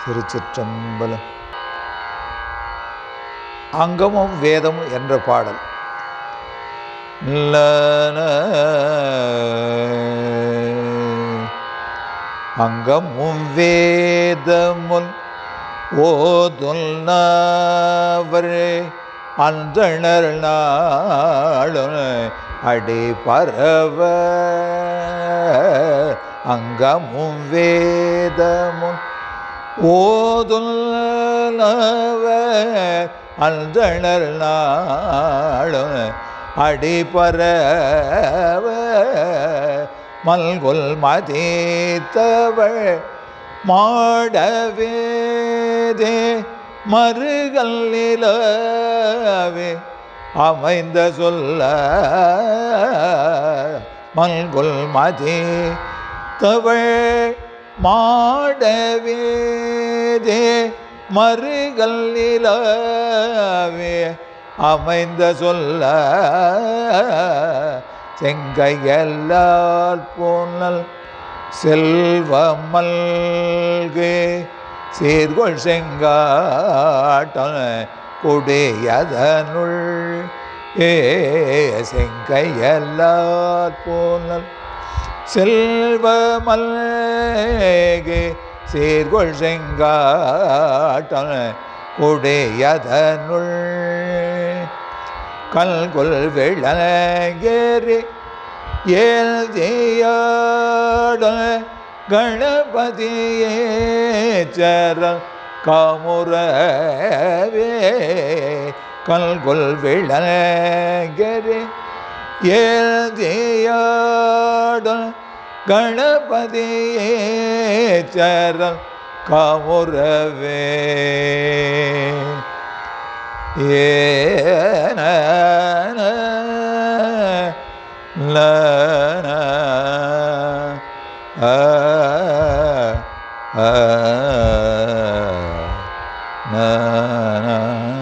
திருச்சிற்றம்பலம் அங்கமும் வேதமும் என்ற பாடல் லன. அங்கமும் வேதமுல் ஓதுல் நாவரே அந்தணர் நாளும் அடி பரவ அங்கமும் வேதமும் ஓதுல் நவ அந்தணர் நாளும் அடிபரவ மல்குல் மதித்தவள் மாடவேதே மறுகள் நிலவே அமைந்த சொல்ல மல்குல் மதி தவள் மாடவேதே மறுகள் நிலவே அமைந்த சொல்ல செங்கையல்லால் போனல் செல்வமல்கு சீர்கொள் செங்காட்டம் கொடியதனுள் ஏ செங்கையல்லால் போனல் செல்வமல்கு சீர்கொள் செங்காட்டம் கொடியதனுள் கல்கொள் விளங்கேறி ஏழ்தியாட கணபதியே சர காமுறவே கல்கொள் விளங்கேறி ஏழ்தியாட கணபதியே சர காமுறவே ஏன லன ஆ ஆ ந